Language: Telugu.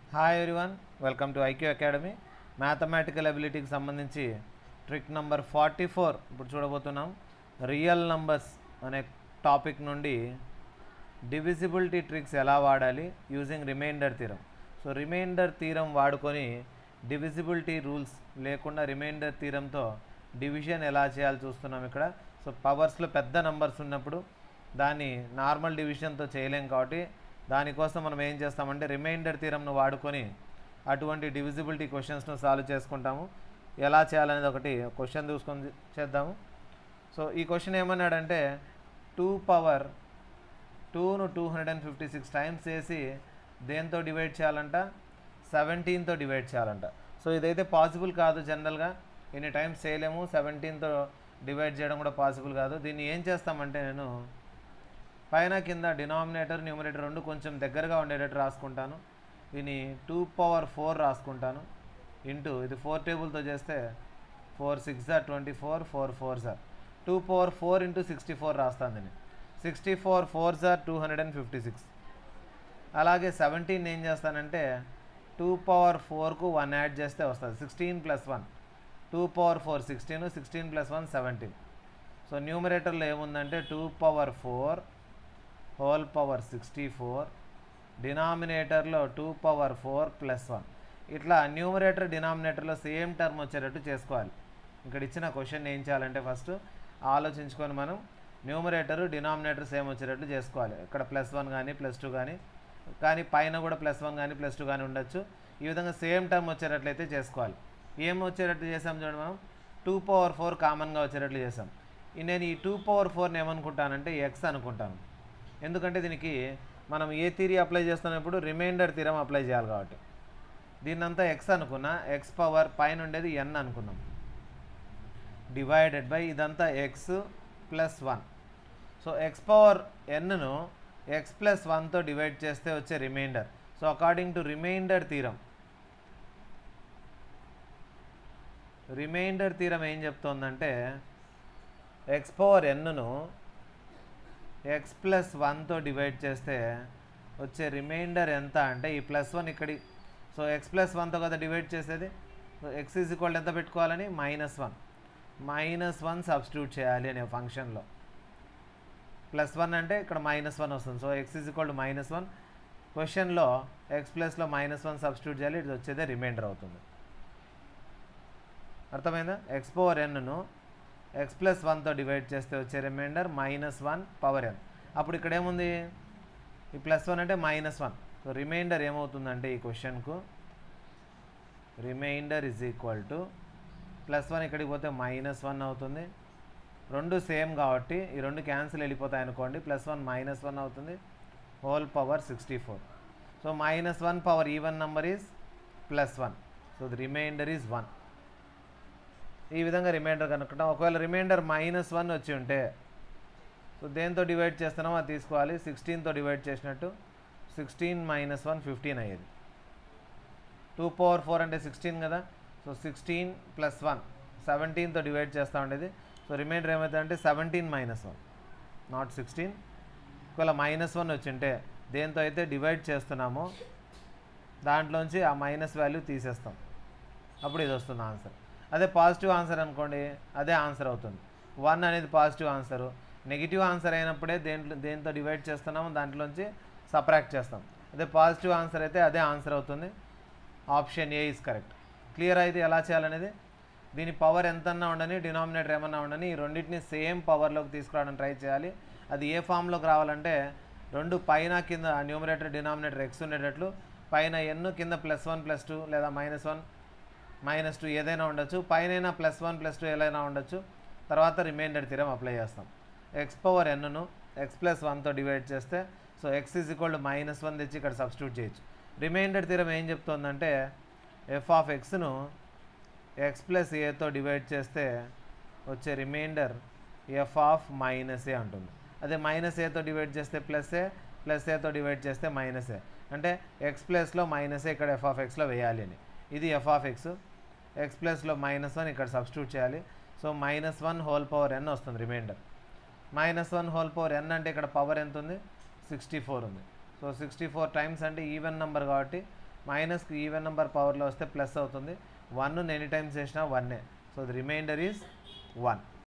hi everyone welcome to IQ academy mathematical అబిలిటీకి సంబంధించి ట్రిక్ నంబర్ ఫార్టీ ఫోర్ ఇప్పుడు చూడబోతున్నాం రియల్ నంబర్స్ అనే టాపిక్ నుండి డివిజిబిలిటీ ట్రిక్స్ ఎలా వాడాలి using remainder theorem so remainder theorem వాడుకొని డివిజిబిలిటీ రూల్స్ లేకుండా రిమైండర్ థీరంతో డివిజన్ ఎలా చేయాలో చూస్తున్నాం ఇక్కడ సో పవర్స్లో పెద్ద నంబర్స్ ఉన్నప్పుడు దాన్ని నార్మల్ డివిజన్తో చేయలేం కాబట్టి దానికోసం మనం ఏం చేస్తామంటే రిమైండర్ థీరంను వాడుకొని అటువంటి డివిజిబిలిటీ క్వశ్చన్స్ను సాల్వ్ చేసుకుంటాము ఎలా చేయాలనేది ఒకటి క్వశ్చన్ చూసుకొని చేద్దాము సో ఈ క్వశ్చన్ ఏమన్నాడంటే టూ పవర్ టూను two hundred and fifty six times చేసి దేంతో డివైడ్ చేయాలంట సెవెంటీన్తో డివైడ్ చేయాలంట సో ఇదైతే పాసిబుల్ కాదు జనరల్గా ఎన్ని టైమ్స్ చేయలేము సెవెంటీన్తో డివైడ్ చేయడం కూడా పాసిబుల్ కాదు దీన్ని ఏం చేస్తామంటే నేను పైన కింద డినామినేటర్ న్యూమరేటర్ రెండు కొంచెం దగ్గరగా ఉండేటట్టు రాసుకుంటాను దీన్ని టూ పవర్ ఫోర్ రాసుకుంటాను ఇంటూ ఇది ఫోర్ టేబుల్తో చేస్తే four six sir twenty four four four sir two power four into sixty four రాస్తాను దీన్ని sixty four four sir two hundred and fifty six అలాగే సెవెంటీన్ ఏం చేస్తానంటే టూ పవర్ ఫోర్కు వన్ యాడ్ చేస్తే వస్తుంది sixteen plus one two power four sixteen sixteen plus one seventeen so న్యూమరేటర్లో ఏముందంటే two power four whole power sixty four డినామినేటర్లో two power four plus one ఇట్లా న్యూమరేటర్ డినామినేటర్లో సేమ్ టర్మ్ వచ్చేటట్టు చేసుకోవాలి ఇక్కడ ఇచ్చిన క్వశ్చన్ ఏం చేయాలంటే ఫస్ట్ ఆలోచించుకొని మనం న్యూమరేటర్ డినామినేటర్ సేమ్ వచ్చేటట్టు చేసుకోవాలి ఇక్కడ ప్లస్ వన్ కానీ ప్లస్ టూ కానీ కానీ పైన కూడా ప్లస్ వన్ కానీ ప్లస్ టూ కానీ ఉండొచ్చు ఈ విధంగా సేమ్ టర్మ్ వచ్చేటట్లయితే చేసుకోవాలి ఏం వచ్చేటట్టు చేసాం చూడండి మనం టూ పవర్ ఫోర్ కామన్గా వచ్చేటట్లు చేసాం ఈ నేను ఈ టూ పవర్ ఫోర్ని ఏమనుకుంటానంటే ఎక్స్ అనుకుంటాను ఎందుకంటే దీనికి మనం ఏ థీరీ అప్లై చేస్తున్నప్పుడు రిమైండర్ థీరం అప్లై చేయాలి కాబట్టి దీన్నంతా ఎక్స్ అనుకున్నా ఎక్స్ పవర్ పైన ఉండేది ఎన్ అనుకున్నాం డివైడెడ్ బై ఇదంతా X plus one so X power ఎన్ను ఎక్స్ ప్లస్ వన్తో డివైడ్ చేస్తే వచ్చే remainder so according to remainder theorem remainder theorem ఏం చెప్తోందంటే ఎక్స్ పవర్ ఎన్ను ఎక్స్ ప్లస్ వన్తో డివైడ్ చేస్తే వచ్చే రిమైండర్ ఎంత అంటే ఈ ప్లస్ వన్ ఇక్కడి సో ఎక్స్ ప్లస్ వన్తో కదా డివైడ్ చేసేది సో ఎక్స్ ఈజ్ ఈక్వల్ ఎంత పెట్టుకోవాలని minus one minus one substitute చేయాలి అనే ఫంక్షన్లో ప్లస్ వన్ అంటే ఇక్కడ మైనస్ వన్ వస్తుంది so X is equal to minus one క్వశ్చన్లో ఎక్స్ ప్లస్లో మైనస్ వన్ సబ్స్టిట్యూట్ చేయాలి ఇది వచ్చేదే రిమైండర్ అవుతుంది అర్థమైందా ఎక్స్ పవర్ ఎన్ను ఎక్స్ ప్లస్ వన్తో డివైడ్ చేస్తే వచ్చే remainder minus one power N అప్పుడు ఇక్కడ ఏముంది ఈ ప్లస్ వన్ అంటే మైనస్ వన్ సో రిమైండర్ ఏమవుతుందంటే ఈ క్వశ్చన్కు remainder is equal to plus one ఇక్కడికి పోతే మైనస్ వన్ అవుతుంది రెండు సేమ్ కాబట్టి ఈ రెండు క్యాన్సిల్ వెళ్ళిపోతాయి అనుకోండి ప్లస్ వన్ మైనస్ వన్ అవుతుంది whole power sixty four so minus one power even number is plus one so the remainder is one ఈ విధంగా రిమైండర్ కనుక్కుంటాం ఒకవేళ రిమైండర్ మైనస్ వన్ వచ్చి ఉంటే సో దేంతో డివైడ్ చేస్తున్నామో అది తీసుకోవాలి సిక్స్టీన్తో డివైడ్ చేసినట్టు సిక్స్టీన్ మైనస్ వన్ ఫిఫ్టీన్ అయ్యేది టూ పవర్ ఫోర్ అంటే సిక్స్టీన్ కదా సో సిక్స్టీన్ ప్లస్ వన్ సెవెంటీన్తో డివైడ్ చేస్తూ ఉండేది సో రిమైండర్ ఏమవుతుందంటే seventeen minus one not sixteen ఒకవేళ మైనస్ వన్ వచ్చింటే దేంతో అయితే డివైడ్ చేస్తున్నామో దాంట్లోంచి ఆ మైనస్ వాల్యూ తీసేస్తాం అప్పుడు ఇది వస్తుంది ఆన్సర్ అదే పాజిటివ్ ఆన్సర్ అనుకోండి అదే ఆన్సర్ అవుతుంది వన్ అనేది పాజిటివ్ ఆన్సరు నెగిటివ్ ఆన్సర్ అయినప్పుడే దేంట్లో దేంతో డివైడ్ చేస్తున్నామో దాంట్లోంచి సపరాక్ట్ చేస్తాం అదే పాజిటివ్ ఆన్సర్ అయితే అదే ఆన్సర్ అవుతుంది option A is correct clear అయితే ఎలా చేయాలనేది దీని పవర్ ఎంతన్నా ఉండని డినామినేటర్ ఏమన్నా ఉండని ఈ రెండింటిని సేమ్ పవర్లోకి తీసుకురావడం ట్రై చేయాలి అది ఏ ఫామ్లోకి రావాలంటే రెండు పైన కింద న్యూమరేటర్ డినామినేటర్ ఎక్స్ ఉండేటట్లు పైన ఎన్ కింద ప్లస్ వన్ ప్లస్ టూ లేదా మైనస్ వన్ మైనస్ టూ ఏదైనా ఉండొచ్చు పైన ప్లస్ వన్ ప్లస్ టూ ఏదైనా ఉండొచ్చు తర్వాత రిమైండర్ థీరం అప్లై చేస్తాం ఎక్స్ పవర్ ఎన్ను ఎక్స్ ప్లస్ వన్తో డివైడ్ చేస్తే so X is equal to minus one తెచ్చి ఇక్కడ సబ్స్టిట్యూట్ చేయొచ్చు రిమైండర్ థీరం ఏం చెప్తుందంటే ఎఫ్ ఆఫ్ ఎక్స్ను ఎక్స్ ప్లస్ ఏతో డివైడ్ చేస్తే వచ్చే remainder F of minus A అంటుంది అదే మైనస్ ఏతో డివైడ్ చేస్తే ప్లస్ ఏ ప్లస్ ఏతో డివైడ్ చేస్తే మైనస్ ఏ అంటే ఎక్స్ ప్లస్లో మైనస్ ఏ ఇక్కడ ఎఫ్ ఆఫ్ ఎక్స్లో వేయాలి అని ఇది ఎఫ్ ఆఫ్ ఎక్స్ ఎక్స్ ప్లస్లో మైనస్ వన్ ఇక్కడ సబ్స్టిట్యూట్ చేయాలి so minus one whole power N వస్తుంది remainder minus one whole power N అంటే ఇక్కడ పవర్ ఎంత ఉంది సిక్స్టీ ఫోర్ ఉంది సో సిక్స్టీ ఫోర్ టైమ్స్ అంటే ఈవెన్ నెంబర్ కాబట్టి మైనస్కి ఈవెన్ నెంబర్ పవర్లో వస్తే ప్లస్ అవుతుంది వన్ ఎనీ టైమ్స్ చేసినా వన్నే so the remainder is one